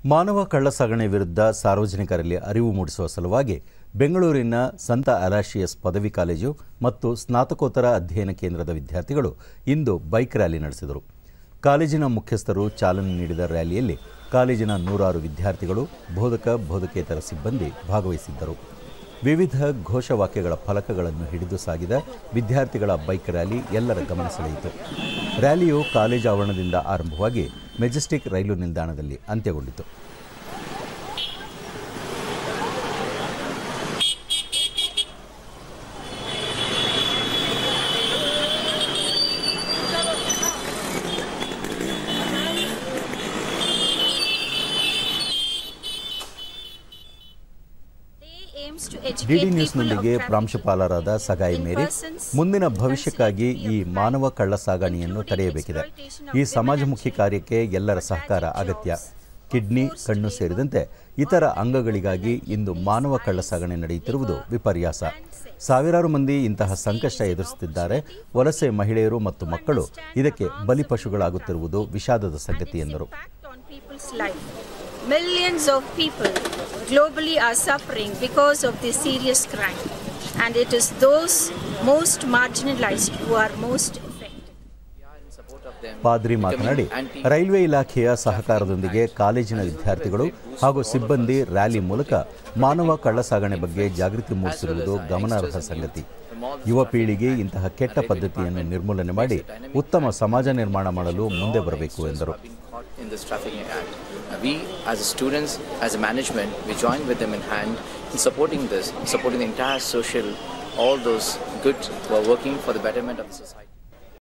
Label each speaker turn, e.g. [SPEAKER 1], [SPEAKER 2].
[SPEAKER 1] ಮಾನವ ಕಳ್ಳಸಾಗಣೆ ವಿರುದ್ಧ ಸಾರ್ವಜನಿಕರಲ್ಲಿ ಅರಿವು ಮೂಡಿಸುವ ಸಲುವಾಗಿ ಬೆಂಗಳೂರಿನ ಸಂತ ಅಲಾಶಿಯಸ್ ಪದವಿ ಕಾಲೇಜು ಮತ್ತು ಸ್ನಾತಕೋತ್ತರ ಅಧ್ಯಯನ ಕೇಂದ್ರದ ವಿದ್ಯಾರ್ಥಿಗಳು ಇಂದು ಬೈಕ್ ರ್ಯಾಲಿ ನಡೆಸಿದರು ಕಾಲೇಜಿನ ಮುಖ್ಯಸ್ಥರು ಚಾಲನೆ ನೀಡಿದ ರ್ಯಾಲಿಯಲ್ಲಿ ಕಾಲೇಜಿನ ನೂರಾರು ವಿದ್ಯಾರ್ಥಿಗಳು ಬೋಧಕ ಬೋಧಕೇತರ ಸಿಬ್ಬಂದಿ ಭಾಗವಹಿಸಿದ್ದರು ವಿವಿಧ ಘೋಷವಾಕ್ಯಗಳ ಫಲಕಗಳನ್ನು ಹಿಡಿದು ಸಾಗಿದ ವಿದ್ಯಾರ್ಥಿಗಳ ಬೈಕ್ ರ್ಯಾಲಿ ಎಲ್ಲರ ಗಮನ ಸೆಳೆಯಿತು ರ್ಯಾಲಿಯು ಕಾಲೇಜು ಆವರಣದಿಂದ ಆರಂಭವಾಗಿ ಮೆಜೆಸ್ಟಿಕ್ ರೈಲು ನಿಲ್ದಾಣದಲ್ಲಿ ಅಂತ್ಯಗೊಂಡಿತು ಡಿಡಿ ನ್ಯೂಸ್ನೊಂದಿಗೆ ಪ್ರಾಂಶುಪಾಲರಾದ ಸಗಾಯಿ ಮೇರಿ ಮುಂದಿನ ಭವಿಷ್ಯಕ್ಕಾಗಿ ಈ ಮಾನವ ಕಳ್ಳ ಸಾಗಣೆಯನ್ನು ತಡೆಯಬೇಕಿದೆ ಈ ಸಮಾಜಮುಖಿ ಕಾರ್ಯಕ್ಕೆ ಎಲ್ಲರ ಸಹಕಾರ ಅಗತ್ಯ ಕಿಡ್ನಿ ಕಣ್ಣು ಸೇರಿದಂತೆ ಇತರ ಅಂಗಗಳಿಗಾಗಿ ಇಂದು ಮಾನವ ಕಳ್ಳ ಸಾಗಣೆ ನಡೆಯುತ್ತಿರುವುದು ವಿಪರ್ಯಾಸ ಸಾವಿರಾರು ಮಂದಿ ಇಂತಹ ಸಂಕಷ್ಟ ಎದುರಿಸುತ್ತಿದ್ದಾರೆ ವಲಸೆ ಮಹಿಳೆಯರು ಮತ್ತು ಮಕ್ಕಳು ಇದಕ್ಕೆ ಬಲಿಪಶುಗಳಾಗುತ್ತಿರುವುದು ವಿಷಾದದ ಸಂಗತಿ ಎಂದರು
[SPEAKER 2] people's life. Millions of people globally are suffering because of this serious crime, and it is those most marginalized who are most affected.
[SPEAKER 1] ಪಾದ್ರಿ ಮಾತನಾಡಿ ರೈಲ್ವೆ ಇಲಾಖೆಯ ಸಹಕಾರದೊಂದಿಗೆ ಕಾಲೇಜಿನ ವಿದ್ಯಾರ್ಥಿಗಳು ಹಾಗೂ ಸಿಬ್ಬಂದಿ ರ್ಯಾಲಿ ಮೂಲಕ ಮಾನವ ಕಳ್ಳಸಾಗಣೆ ಬಗ್ಗೆ ಜಾಗೃತಿ ಮೂಡಿಸಿರುವುದು ಗಮನಾರ್ಹ ಸಂಗತಿ ಯುವ ಪೀಳಿಗೆ ಇಂತಹ ಕೆಟ್ಟ ಪದ್ಧತಿಯನ್ನು ನಿರ್ಮೂಲನೆ ಮಾಡಿ ಉತ್ತಮ ಸಮಾಜ ನಿರ್ಮಾಣ ಮಾಡಲು ಮುಂದೆ ಬರಬೇಕು ಎಂದರು
[SPEAKER 3] in this trafficking act. Uh, we, as students, as a management, we join with them in hand in supporting this, supporting the entire social, all those good who are working for the betterment of the society.